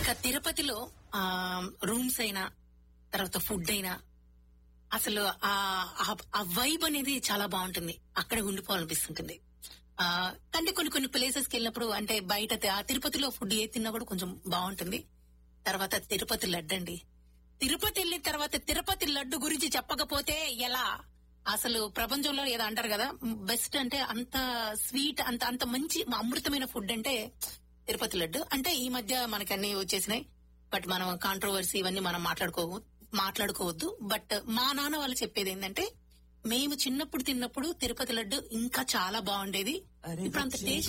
ఇంకా తిరుపతిలో ఆ రూమ్స్ అయినా తర్వాత ఫుడ్ అయినా అసలు ఆ ఆ- ఆ వైబ్ అనేది చాలా బాగుంటుంది అక్కడ ఉండిపోవాలనిపిస్తుంటుంది ఆ అంటే కొన్ని కొన్ని ప్లేసెస్ కి వెళ్ళినప్పుడు అంటే బయట తి- ఆ తిరుపతిలో ఫుడ్ ఏ తిన్నా కూడా కొంచెం బాగుంటుంది తర్వాత తిరుపతి లడ్డు అండి తిరుపతి వెళ్ళిన తర్వాత తిరుపతి లడ్డు గురించి చెప్పకపోతే ఎలా అసలు ప్రపంచంలో ఏదో అంటారు కదా బెస్ట్ అంటే అంత స్వీట్ అంత అంత మంచి అమృతమైన ఫుడ్ అంటే తిరుపతి లడ్డు అంటే ఈ మధ్య మనకి అన్ని వచ్చేసినాయి బట్ మనం కాంట్రవర్సీ ఇవన్నీ మనం మాట్లాడుకో మాట్లాడుకోవద్దు బట్ మా నాన్న వాళ్ళు చెప్పేది ఏంటంటే మేము చిన్నప్పుడు తిన్నప్పుడు తిరుపతి లడ్డు ఇంకా చాలా బాగుండేది అరే, ఇప్పుడు అంత that's టేస్ట్